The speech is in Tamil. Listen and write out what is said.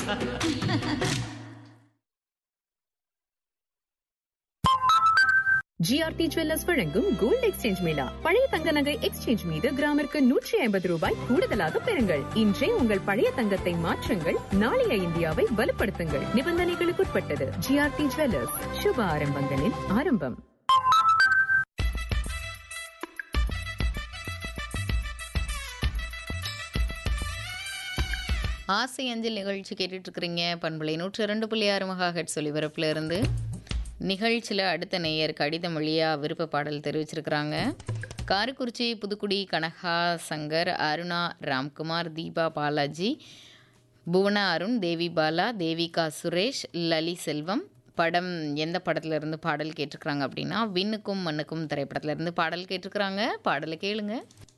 ஜிஆர்டி ஜுவல்லர்ஸ் வழங்கும் கோல்டு எக்ஸ்சேஞ்ச் மேளா பழைய தங்க நகை எக்ஸ்சேஞ்ச் மீது கிராமிற்கு நூற்றி ஐம்பது ரூபாய் கூடுதலாக பெறுங்கள் இன்றே உங்கள் பழைய தங்கத்தை மாற்றுங்கள் நாளைய இந்தியாவை வலுப்படுத்துங்கள் நிபந்தனைகளுக்குட்பட்டது ஜிஆர்டி ஜுவல்லர்ஸ் சுப ஆரம்பங்களின் ஆரம்பம் ஆசை அஞ்சல் நிகழ்ச்சி கேட்டுட்டு இருக்கிறீங்க பண்புலை நூற்று ரெண்டு புள்ளி ஆறு மகா ஹெட் ஒலிபரப்புல இருந்து நிகழ்ச்சியில் அடுத்த நேயர் கடிதம் வழியாக விருப்ப பாடல் தெரிவிச்சிருக்கிறாங்க காரக்குறிச்சி புதுக்குடி கனகா சங்கர் அருணா ராம்குமார் தீபா பாலாஜி புவனா அருண் தேவி பாலா தேவிகா சுரேஷ் லலி செல்வம் படம் எந்த படத்துல இருந்து பாடல் கேட்டிருக்கிறாங்க அப்படின்னா விண்ணுக்கும் மண்ணுக்கும் திரைப்படத்துல இருந்து பாடல் கேட்டிருக்கிறாங்க பாடலை கேளுங்க